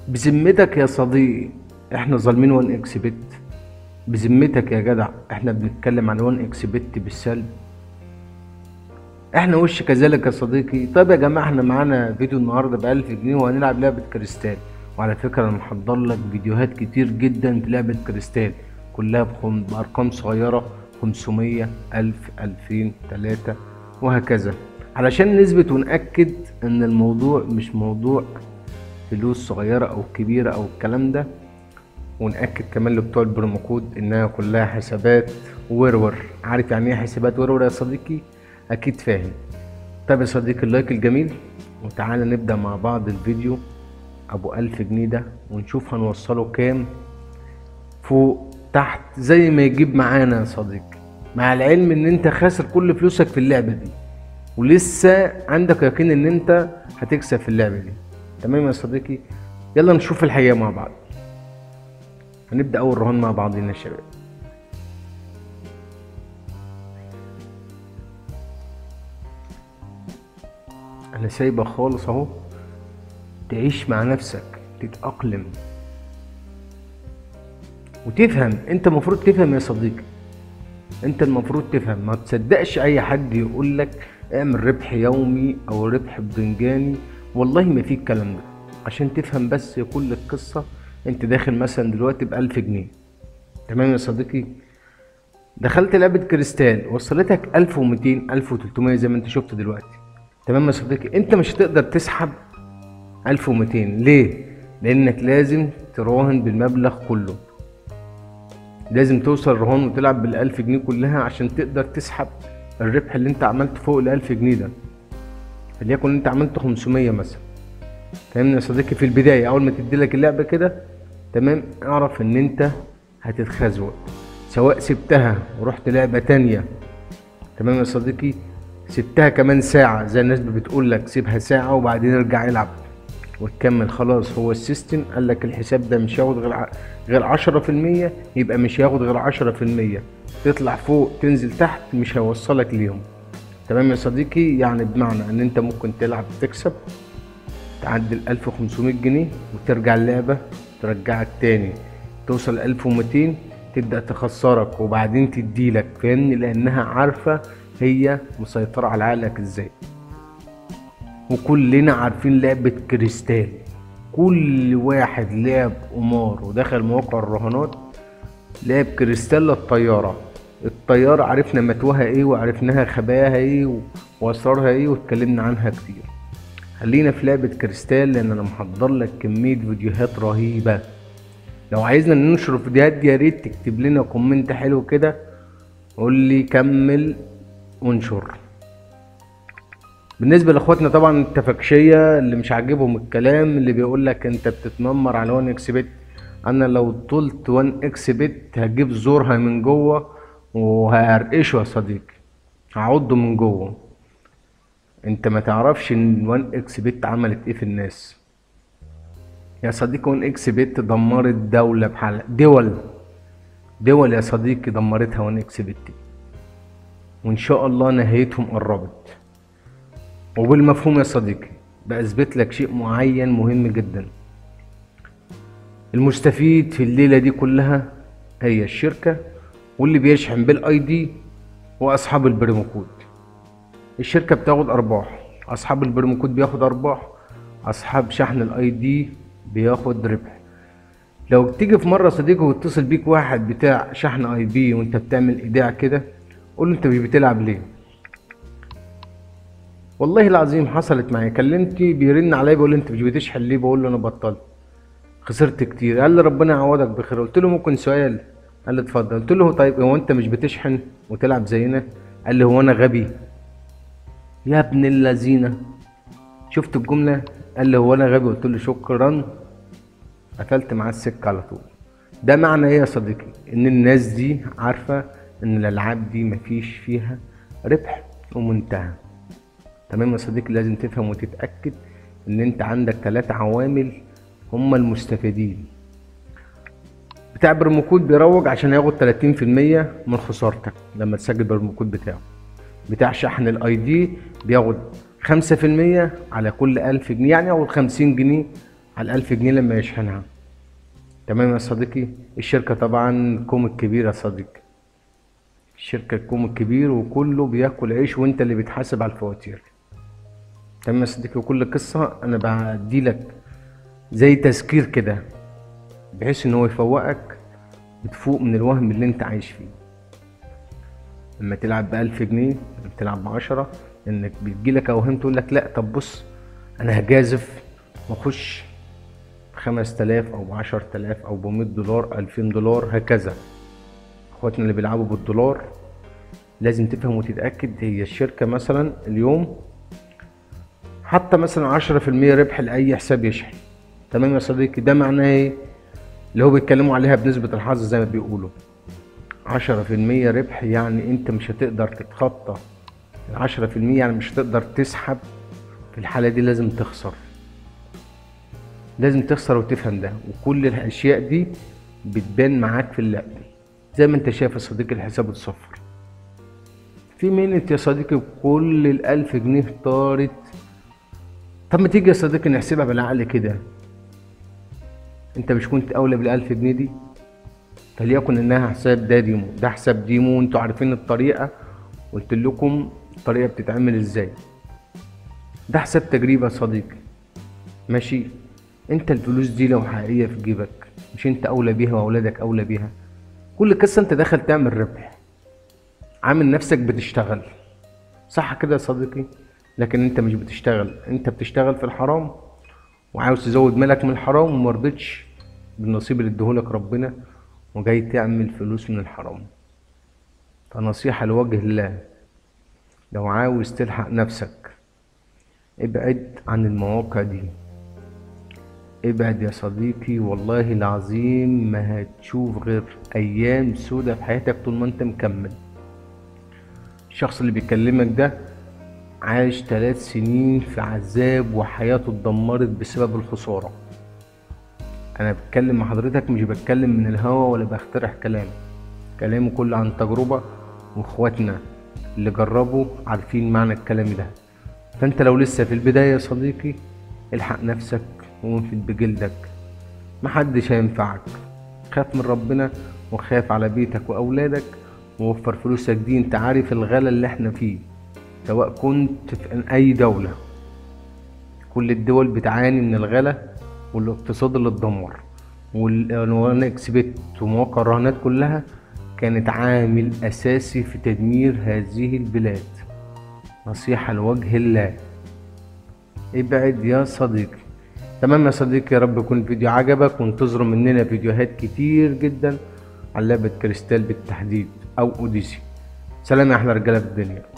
بذمتك يا صديقي احنا ظالمين وان اكس بت بذمتك يا جدع احنا بنتكلم عن وان اكس بت بالسلب احنا وش كذلك يا صديقي طيب يا جماعه احنا معانا فيديو النهارده ب 1000 جنيه وهنلعب لعبه كريستال وعلى فكره انا محضر لك فيديوهات كتير جدا في لعبه كريستال كلها بخم... بارقام صغيره 500 1000 2000 3 وهكذا علشان نثبت ونأكد ان الموضوع مش موضوع فلوس صغيرة او كبيرة او الكلام ده ونأكد كمان لبتوع البرومو كود انها كلها حسابات ورور عارف يعني ايه حسابات ورور يا صديقي اكيد فاهم طيب يا صديقي اللايك الجميل وتعالى نبدأ مع بعض الفيديو ابو الف جنيه ده ونشوف هنوصله كام فوق تحت زي ما يجيب معانا يا صديقي مع العلم ان انت خاسر كل فلوسك في اللعبة دي ولسه عندك يقين ان انت هتكسب في اللعبة دي تمام يا صديقي يلا نشوف الحقيقة مع بعض هنبدأ أول رهان مع بعضنا يا شباب أنا سايبة خالص أهو تعيش مع نفسك تتأقلم وتفهم أنت المفروض تفهم يا صديقي أنت المفروض تفهم ما تصدقش أي حد يقول لك اعمل ربح يومي أو ربح بدنجاني والله ما في الكلام ده عشان تفهم بس كل القصة انت داخل مثلا دلوقتي بألف جنيه تمام يا صديقي دخلت لعبة كريستال وصلتك ألف ومتين ألف وتلتمية زي ما انت شفت دلوقتي تمام يا صديقي انت مش هتقدر تسحب ألف ومتين ليه؟ لأنك لازم تراهن بالمبلغ كله لازم توصل رهان وتلعب بالألف جنيه كلها عشان تقدر تسحب الربح اللي انت عملته فوق الألف جنيه ده فليكن انت عملت 500 مثلا فاهمني يا صديقي في البدايه اول ما تدي لك اللعبه كده تمام اعرف ان انت هتتخزوق سواء سبتها ورحت لعبه تانية تمام يا صديقي سبتها كمان ساعه زي الناس بتقول لك سيبها ساعه وبعدين ارجع العب وتكمل خلاص هو السيستم قال لك الحساب ده مش هياخد غير ع- غير عشرة في المية يبقى مش هياخد غير عشرة في المية تطلع فوق تنزل تحت مش هيوصلك ليهم تمام يا صديقي يعني بمعنى ان انت ممكن تلعب تكسب تعدي 1500 جنيه وترجع اللعبة ترجعك تاني توصل 1200 تبدأ تخسرك وبعدين تديلك فاهمني لأنها عارفة هي مسيطرة على عقلك ازاي وكلنا عارفين لعبة كريستال كل واحد لعب قمار ودخل مواقع الرهانات لعب كريستال الطيارة الطيارة عرفنا متوها ايه وعرفناها خباياها ايه و- واسرارها ايه واتكلمنا عنها كتير خلينا في لعبة كريستال لان انا محضر لك كمية فيديوهات رهيبة لو عايزنا ننشر الفيديوهات دي يا ريت تكتب لنا كومنت حلو كده قول لي كمل وانشر بالنسبه لاخواتنا طبعا التفكشيه اللي مش عاجبهم الكلام اللي بيقول لك انت بتتنمر على 1 اكس بت انا لو طلت 1 اكس بت هجيب زورها من جوه وهرقشه يا صديقي هعضه من جوه انت ما تعرفش ان 1 اكس بت عملت ايه في الناس يا صديقي 1 اكس بت دمرت دولة بحالها دول دول يا صديقي دمرتها 1 اكس بت وان شاء الله نهايتهم قربت وبالمفهوم يا صديقي بأثبت لك شيء معين مهم جدا المستفيد في الليلة دي كلها هي الشركة واللي بيشحن بالاي دي واصحاب البريمو كود الشركة بتاخد ارباح اصحاب البريمو كود بياخد ارباح اصحاب شحن الاي دي بياخد ربح لو تيجي في مرة صديقي ويتصل بيك واحد بتاع شحن اي بي وانت بتعمل ايداع كده قول له انت مش بتلعب ليه والله العظيم حصلت معايا كلمتي بيرن عليا بيقول لي انت مش بتشحن ليه بقول له انا بطلت خسرت كتير قال لي ربنا يعوضك بخير قلت له ممكن سؤال قال لي اتفضل قلت له طيب هو انت مش بتشحن وتلعب زينا قال لي هو انا غبي يا ابن اللذينه شفت الجمله قال لي هو انا غبي قلت له شكرا قفلت معاه السكه على طول ده معنى ايه يا صديقي ان الناس دي عارفه ان الالعاب دي مفيش فيها ربح ومنتهى تمام يا صديقي لازم تفهم وتتاكد ان انت عندك ثلاثة عوامل هم المستفيدين بتاع برموكود بيروج عشان ياخد 30% من خسارتك لما تسجل بالبرموكود بتاعه بتاع شحن الاي دي بياخد 5% على كل 1000 جنيه يعني ياخد 50 جنيه على الألف جنيه لما يشحنها تمام يا صديقي الشركة طبعا كوم الكبير يا صديقي الشركة كوم الكبير وكله بياكل عيش وانت اللي بتحاسب على الفواتير تمام يا صديقي وكل قصة انا بدي لك زي تذكير كده بحيث ان هو يفوقك بتفوق من الوهم اللي انت عايش فيه لما تلعب بألف جنيه لما تلعب بعشرة انك بتجيلك اوهام تقول لك لا طب بص انا هجازف واخش بخمس تلاف او بعشر تلاف او بمية دولار الفين دولار هكذا اخواتنا اللي بيلعبوا بالدولار لازم تفهم وتتأكد هي الشركة مثلا اليوم حتى مثلا عشرة في المية ربح لأي حساب يشحن تمام يا صديقي ده معناه ايه اللي هو بيتكلموا عليها بنسبة الحظ زي ما بيقولوا عشرة في المية ربح يعني انت مش هتقدر تتخطى العشرة في المية يعني مش هتقدر تسحب في الحالة دي لازم تخسر لازم تخسر وتفهم ده وكل الاشياء دي بتبان معاك في اللعب زي ما انت شايف يا صديقي الحساب اتصفر في منت يا صديقي كل الالف جنيه طارت طب ما تيجي يا صديقي نحسبها بالعقل كده انت مش كنت اولى بالالف جنيه دي فليكن انها حساب ده ديمو ده حساب ديمو انتوا عارفين الطريقه قلت لكم الطريقه بتتعمل ازاي ده حساب تجريبه يا صديقي ماشي انت الفلوس دي لو حقيقيه في جيبك مش انت اولى بيها واولادك اولى بيها كل قصه انت داخل تعمل ربح عامل نفسك بتشتغل صح كده يا صديقي لكن انت مش بتشتغل انت بتشتغل في الحرام وعاوز تزود مالك من الحرام ومرضتش بالنصيب اللي اديهولك ربنا وجاي تعمل فلوس من الحرام فنصيحة لوجه الله لو عاوز تلحق نفسك ابعد عن المواقع دي ابعد يا صديقي والله العظيم ما هتشوف غير ايام سودة في حياتك طول ما انت مكمل الشخص اللي بيكلمك ده عاش ثلاث سنين في عذاب وحياته اتدمرت بسبب الخسارة انا بتكلم مع حضرتك مش بتكلم من الهوا ولا بخترع كلام كلامي كله عن تجربة واخواتنا اللي جربوا عارفين معنى الكلام ده فانت لو لسه في البداية يا صديقي الحق نفسك وانفد بجلدك محدش هينفعك خاف من ربنا وخاف على بيتك واولادك ووفر فلوسك دي انت عارف الغلا اللي احنا فيه سواء كنت في اي دولة كل الدول بتعاني من الغلا والاقتصاد اللي اتدمر والاكس بت ومواقع الرهانات كلها كانت عامل اساسي في تدمير هذه البلاد نصيحة لوجه الله ابعد يا صديقي تمام يا صديقي يا رب يكون الفيديو عجبك وانتظروا مننا فيديوهات كتير جدا على لعبة كريستال بالتحديد او اوديسي سلام يا احلى رجالة في الدنيا